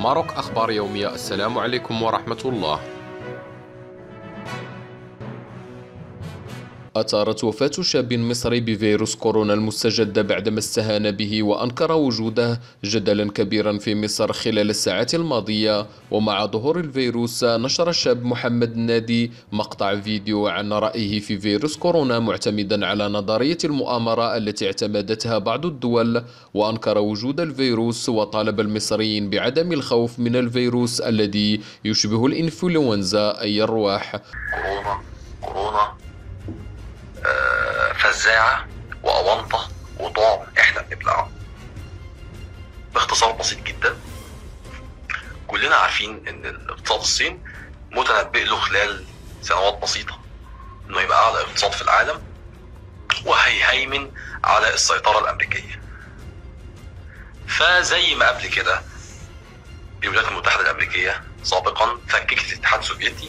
ماروك أخبار يومية السلام عليكم ورحمة الله أثارت وفاة شاب مصري بفيروس كورونا المستجد بعدما استهان به وأنكر وجوده جدلا كبيرا في مصر خلال الساعات الماضية ومع ظهور الفيروس نشر الشاب محمد النادي مقطع فيديو عن رأيه في فيروس كورونا معتمدا على نظرية المؤامرة التي اعتمدتها بعض الدول وأنكر وجود الفيروس وطالب المصريين بعدم الخوف من الفيروس الذي يشبه الإنفلونزا أي الرواح كورونا كورونا آه، فزاعة وأونطة وطعم احنا بنبلعه باختصار بسيط جدا كلنا عارفين ان الاقتصاد الصين متنبئ له خلال سنوات بسيطة انه يبقى اعلى اقتصاد في العالم وهيهيمن على السيطرة الامريكية فزي ما قبل كده الولايات المتحدة الامريكية سابقا فككت الاتحاد السوفيتي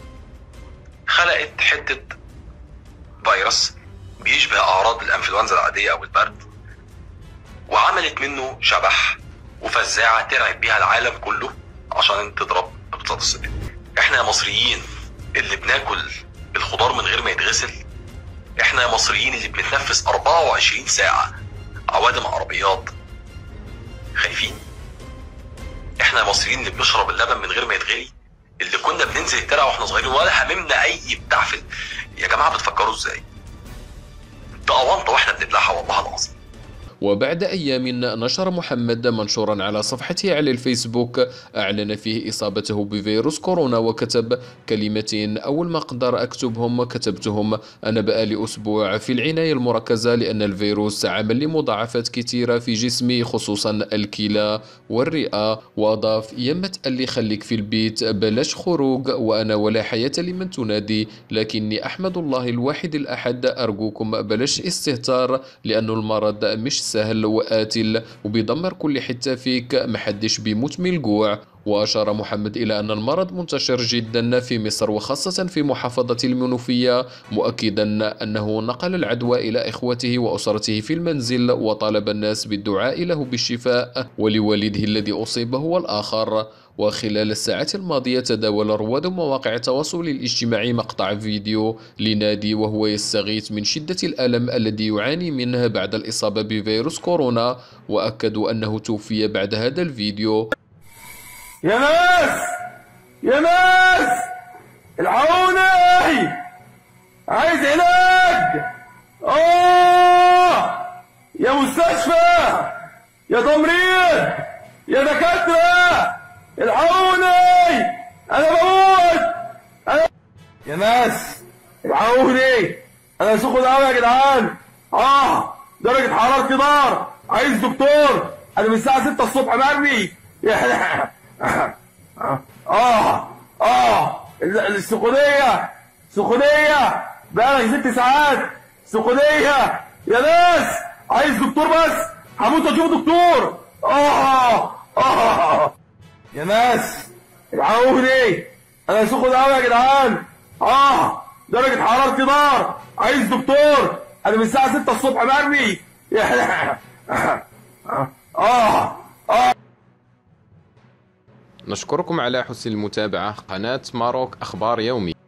خلقت حتة فيروس بيشبه اعراض الانفلونزا العاديه او البرد وعملت منه شبح وفزاعه ترعب بيها العالم كله عشان تضرب اقتصاد الصين احنا يا مصريين اللي بناكل الخضار من غير ما يتغسل احنا يا مصريين اللي بنتنفس 24 ساعه عوادم عربيات خايفين احنا يا مصريين اللي بنشرب اللبن من غير ما يتغلي اللي كنا بننزل الترع واحنا صغيرين ولا هممنا اي بتاع في يا جماعه بتفكروا ازاي؟ ده اونطه واحنا بنبلعها والله العظيم وبعد أيام نشر محمد منشورا على صفحته على الفيسبوك أعلن فيه إصابته بفيروس كورونا وكتب كلمتين أول ما أقدر أكتبهم كتبتهم أنا بقالي أسبوع في العناية المركزة لأن الفيروس عمل لي مضاعفات كثيرة في جسمي خصوصا الكلى والرئة وأضاف يمت قال لي خليك في البيت بلاش خروج وأنا ولا حياة لمن تنادي لكني أحمد الله الواحد الأحد أرجوكم بلاش استهتار لأن المرض مش سهل وقاتل وبيدمر كل حتة فيك محدش بيموت من الجوع وأشار محمد إلى أن المرض منتشر جدا في مصر وخاصة في محافظة المنوفية مؤكدا أنه نقل العدوى إلى إخوته وأسرته في المنزل وطالب الناس بالدعاء له بالشفاء ولوالده الذي أصيب هو الآخر وخلال الساعات الماضية تداول رواد مواقع التواصل الاجتماعي مقطع فيديو لنادي وهو يستغيث من شدة الألم الذي يعاني منه بعد الإصابة بفيروس كورونا وأكدوا أنه توفي بعد هذا الفيديو يا ناس يا ناس العوني عايز علاج اه يا مستشفى يا تمريض يا دكاتره العوني انا بموت أنا... يا ناس العوني انا سخن قوي يا جدعان اه درجه حرارتي نار عايز دكتور انا من الساعه 6 الصبح مرمي اه اه السخونيه سخونيه بقالك ست ساعات سخونيه يا ناس عايز دكتور بس هموت اشوف دكتور اه اه يا ناس العوني انا سخن قوي يا جدعان اه درجه حرارتي نار عايز دكتور انا من الساعه 6 الصبح مرمي اه اه نشكركم على حسن المتابعة قناة ماروك أخبار يومي